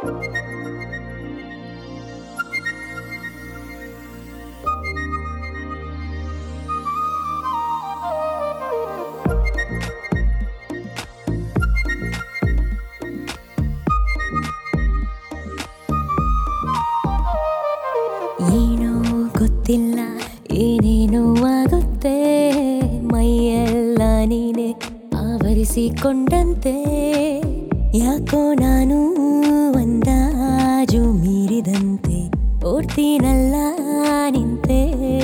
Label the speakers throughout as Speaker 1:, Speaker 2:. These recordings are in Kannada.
Speaker 1: ಏನೋ ಗೊತ್ತಿಲ್ಲ ಏನೇನೋ ಆಗುತ್ತೆ ಮೈಯೆಲ್ಲ ನೀನೆ ಆವರಿಸಿಕೊಂಡಂತೆ ಯಾಕೋ ನಾನು ಒಂದಾಜು ಮೀರಿದಂತೆ ಓಡ್ತೀನಲ್ಲ ನಿಂತೆ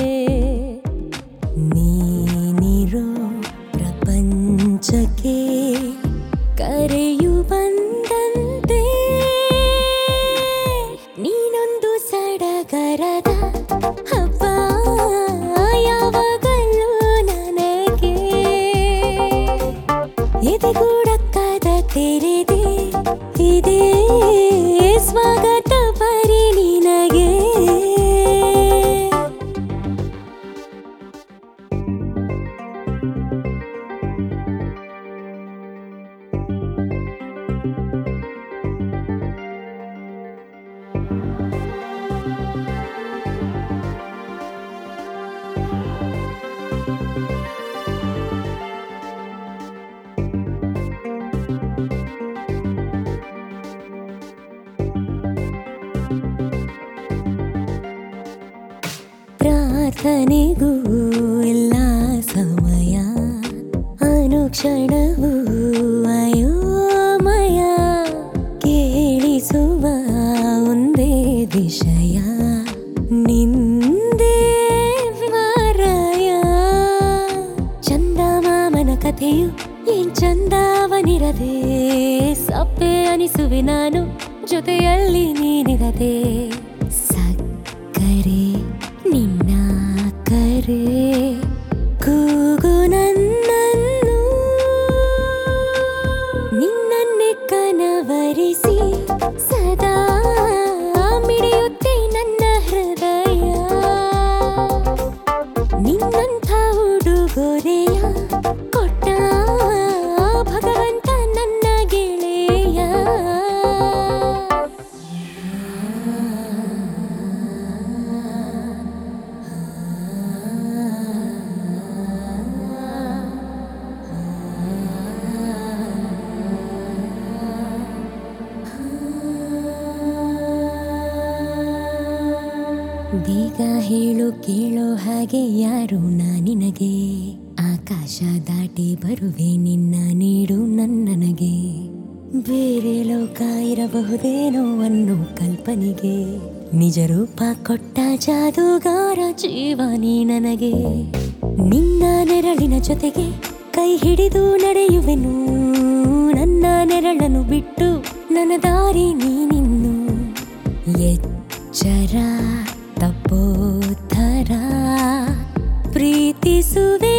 Speaker 1: ನೀನಿರೋ ಪ್ರಪಂಚಕ್ಕೆ ಕರೆಯು ಬಂದಂತೆ ನೀನೊಂದು ಸಡಗರದ ಹಬ್ಬ ಯಾವಾಗಲೂ ನನಗೆ ಎದೆಗೂಡಕ್ಕಾದ ತೆರೆದೆ ಇದೇ ಸ್ವಾಗತ ಬರೀ ನಿನಗೆ ಪ್ರಾರ್ಥನೆಗೂ ಎಲ್ಲ ಸಮಯ ಅನುಕ್ಷಣವೂ ಅಯೋಮಯ ಕೇಳಿಸುವ ಒಂದೇ ವಿಷಯ ನಿಂದೇ ಮಾರಾಯ ಚಂದಮಾಮನ ಕಥೆಯು ಏನ್ ಚಂದವನಿರದೆ ಸಪ್ಪೆ ಅನಿಸುವೆ ನಾನು ಜೊತೆಯಲ್ಲಿ ನೀನಿರದೆ ಸಕ್ಕರೆ ನಿನ್ನ ಕರೆ ಕೂಗು ನನ್ನನ್ನು ನಿನ್ನನ್ನೇ ಕನವರಿಸಿ ಸದಾ ಮಿಡಿಯುತ್ತೆ ನನ್ನ ಹೃದಯ ನಿನ್ನಂಥ ಉಡುಗೊರೆಯ ಕೊಟ್ಟ ಭಗವಂತ ನನ್ನ ಗೆಳೆಯ ಬೇಗ ಹೇಳು ಕೇಳೋ ಹಾಗೆ ಯಾರು ನಾ ನಿನಗೆ ಆಕಾಶ ದಾಟಿ ಬರುವೆ ನಿನ್ನ ನೀಡು ನನ್ನನಗೆ ಬೇರೆ ಲೋಕ ಇರಬಹುದೇನೋ ಅನ್ನೋ ಕಲ್ಪನೆಗೆ ನಿಜ ರೂಪ ಕೊಟ್ಟ ಜಾದೂಗಾರ ಜೀವ ನೀ ನನಗೆ ನಿನ್ನ ನೆರಳಿನ ಜೊತೆಗೆ ಕೈ ಹಿಡಿದು ನಡೆಯುವೆನು ನನ್ನ ನೆರಳನ್ನು ಬಿಟ್ಟು ನನ್ನ ದಾರಿ ನೀನಿನ್ನು ಎಚ್ಚರ ತಪ್ಪೋತ್ತರ ಪ್ರೀತಿಸುವೆ